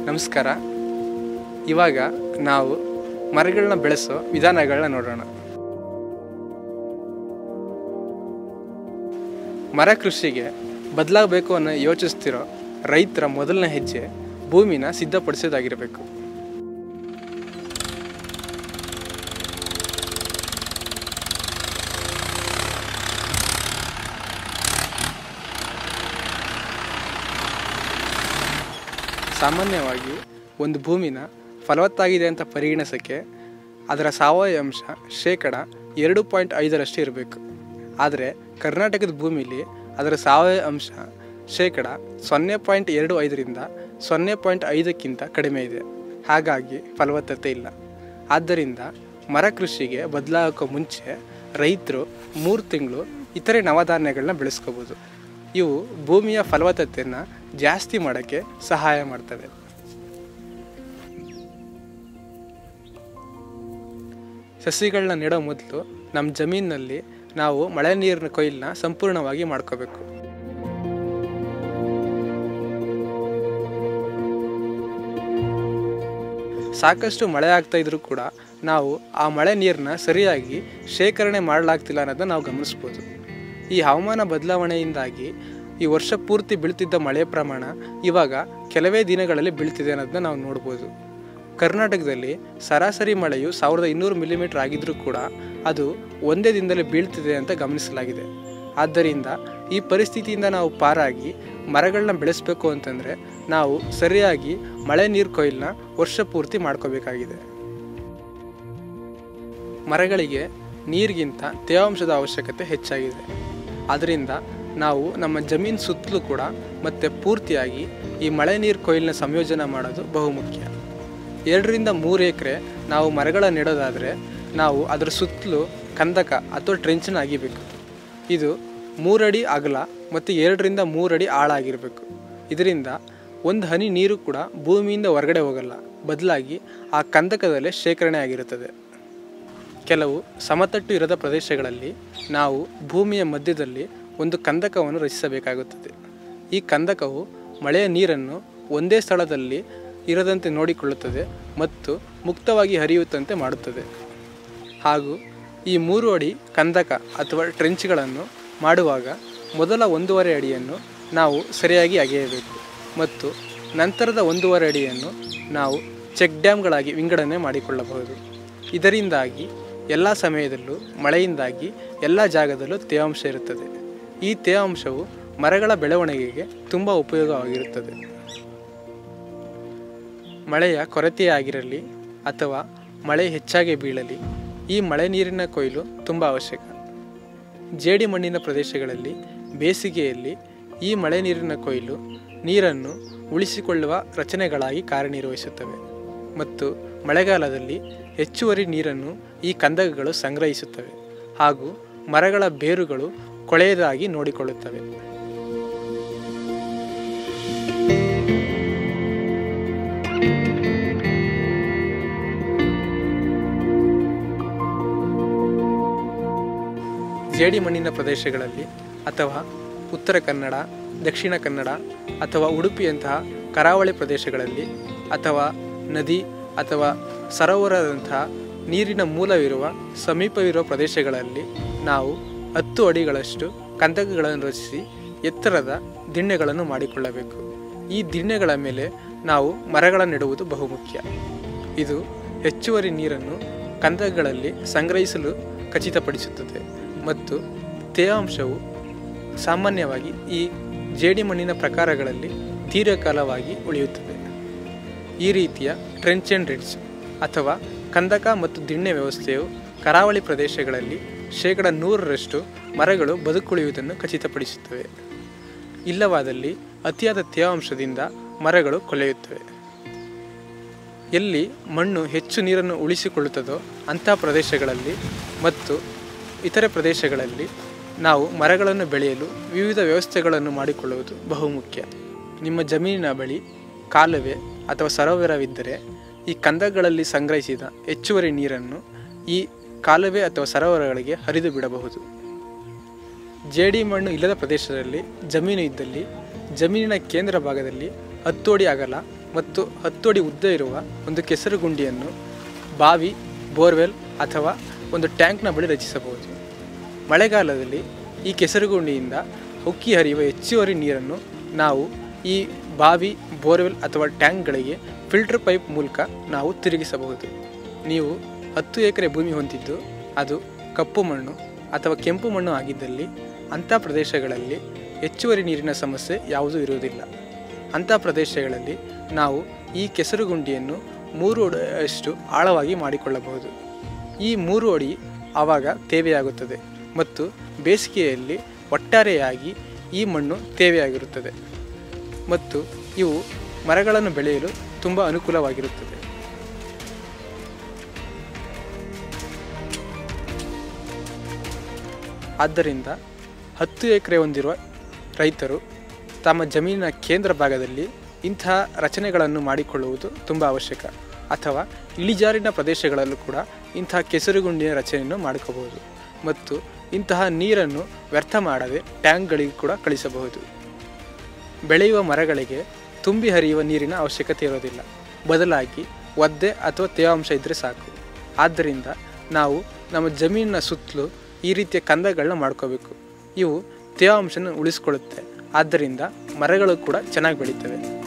ನಮಸ್ಕಾರ ಇವಾಗ ನಾವು ಮರಗಳನ್ನ ಬೆಳೆಸೋ ವಿಧಾನಗಳನ್ನ ನೋಡೋಣ ಮರ ಕೃಷಿಗೆ ಬದಲಾಗಬೇಕು ಅನ್ನೋ ಯೋಚಿಸ್ತಿರೋ ರೈತರ ಮೊದಲನೇ ಹೆಜ್ಜೆ ಭೂಮಿನ ಸಿದ್ಧಪಡಿಸೋದಾಗಿರಬೇಕು ಸಾಮಾನ್ಯವಾಗಿ ಒಂದು ಭೂಮಿನ ಫಲವತ್ತಾಗಿದೆ ಅಂತ ಪರಿಗಣಿಸೋಕ್ಕೆ ಅದರ ಸಾವಯವ ಅಂಶ ಶೇಕಡ ಎರಡು ಪಾಯಿಂಟ್ ಐದರಷ್ಟು ಇರಬೇಕು ಆದರೆ ಕರ್ನಾಟಕದ ಭೂಮಿಲಿ ಅದರ ಸಾವಯವ ಅಂಶ ಶೇಕಡ ಸೊನ್ನೆ ಪಾಯಿಂಟ್ ಎರಡು ಐದರಿಂದ ಸೊನ್ನೆ ಪಾಯಿಂಟ್ ಐದಕ್ಕಿಂತ ಕಡಿಮೆ ಇದೆ ಹಾಗಾಗಿ ಫಲವತ್ತತೆ ಇಲ್ಲ ಆದ್ದರಿಂದ ಮರ ಕೃಷಿಗೆ ಬದಲಾಗೋಕ್ಕೂ ಮುಂಚೆ ರೈತರು ಮೂರು ತಿಂಗಳು ಇತರೆ ನವಧಾನ್ಯಗಳನ್ನ ಬೆಳೆಸ್ಕೋಬೋದು ಇವು ಭೂಮಿಯ ಫಲವತ್ತತೆಯನ್ನು ಜಾಸ್ತಿ ಮಾಡೋಕ್ಕೆ ಸಹಾಯ ಮಾಡ್ತವೆ ಸಸಿಗಳನ್ನ ನೆಡೋ ಮೊದಲು ನಮ್ಮ ಜಮೀನಿನಲ್ಲಿ ನಾವು ಮಳೆ ನೀರಿನ ಕೊಯ್ಲನ್ನ ಸಂಪೂರ್ಣವಾಗಿ ಮಾಡ್ಕೋಬೇಕು ಸಾಕಷ್ಟು ಮಳೆ ಆಗ್ತಾ ಇದ್ರೂ ಕೂಡ ನಾವು ಆ ಮಳೆ ನೀರನ್ನ ಸರಿಯಾಗಿ ಶೇಖರಣೆ ಮಾಡಲಾಗ್ತಿಲ್ಲ ಅನ್ನೋದನ್ನ ನಾವು ಗಮನಿಸ್ಬೋದು ಈ ಹವಾಮಾನ ಬದಲಾವಣೆಯಿಂದಾಗಿ ಈ ವರ್ಷ ಪೂರ್ತಿ ಬೀಳ್ತಿದ್ದ ಮಳೆ ಪ್ರಮಾಣ ಇವಾಗ ಕೆಲವೇ ದಿನಗಳಲ್ಲಿ ಬೀಳ್ತಿದೆ ಅನ್ನೋದನ್ನ ನಾವು ನೋಡ್ಬೋದು ಕರ್ನಾಟಕದಲ್ಲಿ ಸರಾಸರಿ ಮಳೆಯು ಸಾವಿರದ ಇನ್ನೂರು ಮಿಲಿಮೀಟರ್ ಆಗಿದ್ರೂ ಕೂಡ ಅದು ಒಂದೇ ದಿನದಲ್ಲಿ ಬೀಳ್ತಿದೆ ಅಂತ ಗಮನಿಸಲಾಗಿದೆ ಆದ್ದರಿಂದ ಈ ಪರಿಸ್ಥಿತಿಯಿಂದ ನಾವು ಪಾರಾಗಿ ಮರಗಳನ್ನ ಬೆಳೆಸಬೇಕು ಅಂತಂದರೆ ನಾವು ಸರಿಯಾಗಿ ಮಳೆ ನೀರು ಕೊಯ್ಲನ್ನ ವರ್ಷ ಪೂರ್ತಿ ಮಾಡ್ಕೋಬೇಕಾಗಿದೆ ಮರಗಳಿಗೆ ನೀರಿಗಿಂತ ತೇವಾಂಶದ ಅವಶ್ಯಕತೆ ಹೆಚ್ಚಾಗಿದೆ ಅದರಿಂದ ನಾವು ನಮ್ಮ ಜಮೀನು ಸುತ್ತಲೂ ಕೂಡ ಮತ್ತೆ ಪೂರ್ತಿಯಾಗಿ ಈ ಮಳೆ ನೀರು ಕೊಯ್ಲನ್ನ ಸಂಯೋಜನೆ ಮಾಡೋದು ಬಹುಮುಖ್ಯ ಎರಡರಿಂದ ಮೂರು ಎಕರೆ ನಾವು ಮರಗಳ ನೆಡೋದಾದರೆ ನಾವು ಅದರ ಸುತ್ತಲೂ ಕಂದಕ ಅಥವಾ ಟ್ರೆಂಚನ್ನ ಅಗಿಬೇಕು ಇದು ಮೂರಡಿ ಅಗಲ ಮತ್ತು ಎರಡರಿಂದ ಮೂರಡಿ ಆಳಾಗಿರಬೇಕು ಇದರಿಂದ ಒಂದು ಹನಿ ನೀರು ಕೂಡ ಭೂಮಿಯಿಂದ ಹೊರಗಡೆ ಹೋಗಲ್ಲ ಬದಲಾಗಿ ಆ ಕಂದಕದಲ್ಲೇ ಶೇಖರಣೆ ಆಗಿರುತ್ತದೆ ಕೆಲವು ಸಮತಟ್ಟು ಇರದ ಪ್ರದೇಶಗಳಲ್ಲಿ ನಾವು ಭೂಮಿಯ ಮಧ್ಯದಲ್ಲಿ ಒಂದು ಕಂದಕವನ್ನು ರಚಿಸಬೇಕಾಗುತ್ತದೆ ಈ ಕಂದಕವು ಮಳೆಯ ನೀರನ್ನು ಒಂದೇ ಸ್ಥಳದಲ್ಲಿ ಇರದಂತೆ ನೋಡಿಕೊಳ್ಳುತ್ತದೆ ಮತ್ತು ಮುಕ್ತವಾಗಿ ಹರಿಯುತ್ತಂತೆ ಮಾಡುತ್ತದೆ ಹಾಗೂ ಈ ಮೂರು ಅಡಿ ಕಂದಕ ಅಥವಾ ಟ್ರೆಂಚ್ಗಳನ್ನು ಮಾಡುವಾಗ ಮೊದಲ ಒಂದೂವರೆ ಅಡಿಯನ್ನು ನಾವು ಸರಿಯಾಗಿ ಅಗೆಯಬೇಕು ಮತ್ತು ನಂತರದ ಒಂದೂವರೆ ಅಡಿಯನ್ನು ನಾವು ಚೆಕ್ ಡ್ಯಾಮ್ಗಳಾಗಿ ವಿಂಗಡಣೆ ಮಾಡಿಕೊಳ್ಳಬಹುದು ಇದರಿಂದಾಗಿ ಎಲ್ಲ ಸಮಯದಲ್ಲೂ ಮಳೆಯಿಂದಾಗಿ ಎಲ್ಲ ಜಾಗದಲ್ಲೂ ತೇವಾಂಶ ಇರುತ್ತದೆ ಈ ತೇವಾಂಶವು ಮರಗಳ ಬೆಳವಣಿಗೆಗೆ ತುಂಬ ಉಪಯೋಗವಾಗಿರುತ್ತದೆ ಮಳೆಯ ಕೊರತೆಯಾಗಿರಲಿ ಅಥವಾ ಮಳೆ ಹೆಚ್ಚಾಗಿ ಬೀಳಲಿ ಈ ಮಳೆ ನೀರಿನ ಕೊಯ್ಲು ತುಂಬ ಅವಶ್ಯಕ ಜೇಡಿ ಮಣ್ಣಿನ ಪ್ರದೇಶಗಳಲ್ಲಿ ಬೇಸಿಗೆಯಲ್ಲಿ ಈ ಮಳೆ ನೀರಿನ ಕೊಯ್ಲು ನೀರನ್ನು ಉಳಿಸಿಕೊಳ್ಳುವ ರಚನೆಗಳಾಗಿ ಕಾರ್ಯನಿರ್ವಹಿಸುತ್ತವೆ ಮತ್ತು ಮಳೆಗಾಲದಲ್ಲಿ ಹೆಚ್ಚುವರಿ ನೀರನ್ನು ಈ ಕಂದಕಗಳು ಸಂಗ್ರಹಿಸುತ್ತವೆ ಹಾಗೂ ಮರಗಳ ಬೇರುಗಳು ಕೊಳೆಯದಾಗಿ ನೋಡಿಕೊಳ್ಳುತ್ತವೆ ಜೇಡಿ ಮಣ್ಣಿನ ಪ್ರದೇಶಗಳಲ್ಲಿ ಅಥವಾ ಉತ್ತರ ಕನ್ನಡ ದಕ್ಷಿಣ ಕನ್ನಡ ಅಥವಾ ಉಡುಪಿಯಂತಹ ಕರಾವಳಿ ಪ್ರದೇಶಗಳಲ್ಲಿ ಅಥವಾ ನದಿ ಅಥವಾ ಸರೋವರದಂತಹ ನೀರಿನ ಮೂಲವಿರುವ ಸಮೀಪವಿರುವ ಪ್ರದೇಶಗಳಲ್ಲಿ ನಾವು ಹತ್ತು ಅಡಿಗಳಷ್ಟು ಕಂದಕಗಳನ್ನು ರಚಿಸಿ ಎತ್ತರದ ದಿಣ್ಣೆಗಳನ್ನು ಮಾಡಿಕೊಳ್ಳಬೇಕು ಈ ದಿಣ್ಣೆಗಳ ಮೇಲೆ ನಾವು ಮರಗಳ ನೆಡುವುದು ಬಹುಮುಖ್ಯ ಇದು ಹೆಚ್ಚುವರಿ ನೀರನ್ನು ಕಂದಕಗಳಲ್ಲಿ ಸಂಗ್ರಹಿಸಲು ಖಚಿತಪಡಿಸುತ್ತದೆ ಮತ್ತು ತೇವಾಂಶವು ಸಾಮಾನ್ಯವಾಗಿ ಈ ಜೇಡಿ ಮಣ್ಣಿನ ಪ್ರಕಾರಗಳಲ್ಲಿ ದೀರ್ಘಕಾಲವಾಗಿ ಉಳಿಯುತ್ತದೆ ಈ ರೀತಿಯ ಟ್ರೆಂಚ್ ಆ್ಯಂಡ್ ರಿಡ್ಜ್ ಅಥವಾ ಕಂದಕ ಮತ್ತು ದಿಣ್ಣೆ ವ್ಯವಸ್ಥೆಯು ಕರಾವಳಿ ಪ್ರದೇಶಗಳಲ್ಲಿ ಶೇಕಡ ನೂರರಷ್ಟು ಮರಗಳು ಬದುಕುಳಿಯುವುದನ್ನು ಖಚಿತಪಡಿಸುತ್ತವೆ ಇಲ್ಲವಾದಲ್ಲಿ ಅತಿಯಾದ ತೇವಾಂಶದಿಂದ ಮರಗಳು ಕೊಳೆಯುತ್ತವೆ ಎಲ್ಲಿ ಮಣ್ಣು ಹೆಚ್ಚು ನೀರನ್ನು ಉಳಿಸಿಕೊಳ್ಳುತ್ತದೋ ಅಂಥ ಪ್ರದೇಶಗಳಲ್ಲಿ ಮತ್ತು ಇತರೆ ಪ್ರದೇಶಗಳಲ್ಲಿ ನಾವು ಮರಗಳನ್ನು ಬೆಳೆಯಲು ವಿವಿಧ ವ್ಯವಸ್ಥೆಗಳನ್ನು ಮಾಡಿಕೊಳ್ಳುವುದು ಬಹುಮುಖ್ಯ ನಿಮ್ಮ ಜಮೀನಿನ ಬಳಿ ಕಾಲುವೆ ಅಥವಾ ಸರೋವರವಿದ್ದರೆ ಈ ಕಂದಗಳಲ್ಲಿ ಸಂಗ್ರಹಿಸಿದ ಹೆಚ್ಚುವರಿ ನೀರನ್ನು ಈ ಕಾಲುವೆ ಅಥವಾ ಸರೋವರಗಳಿಗೆ ಹರಿದು ಬಿಡಬಹುದು ಜೇಡಿ ಮಣ್ಣು ಇಲ್ಲದ ಪ್ರದೇಶದಲ್ಲಿ ಜಮೀನು ಇದ್ದಲ್ಲಿ ಜಮೀನಿನ ಕೇಂದ್ರ ಭಾಗದಲ್ಲಿ ಹತ್ತು ಅಡಿ ಅಗಲ ಮತ್ತು ಹತ್ತು ಅಡಿ ಉದ್ದ ಇರುವ ಒಂದು ಕೆಸರು ಗುಂಡಿಯನ್ನು ಬಾವಿ ಬೋರ್ವೆಲ್ ಅಥವಾ ಒಂದು ಟ್ಯಾಂಕ್ನ ಬಳಿ ರಚಿಸಬಹುದು ಮಳೆಗಾಲದಲ್ಲಿ ಈ ಕೆಸರುಗುಂಡಿಯಿಂದ ಉಕ್ಕಿ ಹರಿಯುವ ಹೆಚ್ಚುವರಿ ನೀರನ್ನು ನಾವು ಈ ಬಾವಿ ಬೋರ್ವೆಲ್ ಅಥವಾ ಟ್ಯಾಂಕ್ಗಳಿಗೆ ಫಿಲ್ಟರ್ ಪೈಪ್ ಮೂಲಕ ನಾವು ತಿರುಗಿಸಬಹುದು ನೀವು ಹತ್ತು ಎಕರೆ ಭೂಮಿ ಹೊಂದಿದ್ದು ಅದು ಕಪ್ಪು ಮಣ್ಣು ಅಥವಾ ಕೆಂಪು ಮಣ್ಣು ಆಗಿದ್ದಲ್ಲಿ ಅಂಥ ಪ್ರದೇಶಗಳಲ್ಲಿ ಹೆಚ್ಚುವರಿ ನೀರಿನ ಸಮಸ್ಯೆ ಯಾವುದೂ ಇರುವುದಿಲ್ಲ ಅಂಥ ಪ್ರದೇಶಗಳಲ್ಲಿ ನಾವು ಈ ಕೆಸರುಗುಂಡಿಯನ್ನು ಮೂರು ಅಡಿಯಷ್ಟು ಆಳವಾಗಿ ಮಾಡಿಕೊಳ್ಳಬಹುದು ಈ ಮೂರು ಅಡಿ ಆವಾಗ ತೇವೆಯಾಗುತ್ತದೆ ಮತ್ತು ಬೇಸಿಗೆಯಲ್ಲಿ ಒಟ್ಟಾರೆಯಾಗಿ ಈ ಮಣ್ಣು ತೇವೆಯಾಗಿರುತ್ತದೆ ಮತ್ತು ಇವು ಮರಗಳನ್ನು ಬೆಳೆಯಲು ತುಂಬ ಅನುಕೂಲವಾಗಿರುತ್ತದೆ ಆದ್ದರಿಂದ ಹತ್ತು ಎಕರೆ ಹೊಂದಿರುವ ರೈತರು ತಮ್ಮ ಜಮೀನಿನ ಕೇಂದ್ರ ಭಾಗದಲ್ಲಿ ಇಂತಹ ರಚನೆಗಳನ್ನು ಮಾಡಿಕೊಳ್ಳುವುದು ತುಂಬ ಅವಶ್ಯಕ ಅಥವಾ ಇಳಿಜಾರಿನ ಪ್ರದೇಶಗಳಲ್ಲೂ ಕೂಡ ಇಂತಹ ಕೆಸರುಗುಂಡಿನ ರಚನೆಯನ್ನು ಮಾಡ್ಕೋಬಹುದು ಮತ್ತು ಇಂತಹ ನೀರನ್ನು ವ್ಯರ್ಥ ಮಾಡದೆ ಟ್ಯಾಂಕ್ಗಳಿಗೆ ಕೂಡ ಕಳಿಸಬಹುದು ಬೆಳೆಯುವ ಮರಗಳಿಗೆ ತುಂಬಿ ಹರಿಯುವ ನೀರಿನ ಅವಶ್ಯಕತೆ ಇರೋದಿಲ್ಲ ಬದಲಾಗಿ ಒದ್ದೆ ಅಥವಾ ತೇವಾಂಶ ಇದ್ದರೆ ಸಾಕು ಆದ್ದರಿಂದ ನಾವು ನಮ್ಮ ಜಮೀನಿನ ಸುತ್ತಲೂ ಈ ರೀತಿಯ ಕಂದಗಳನ್ನ ಮಾಡ್ಕೋಬೇಕು ಇವು ತೇವಾಂಶನ ಉಳಿಸ್ಕೊಳ್ಳುತ್ತೆ ಆದ್ದರಿಂದ ಮರಗಳು ಕೂಡ ಚೆನ್ನಾಗಿ ಬೆಳೀತವೆ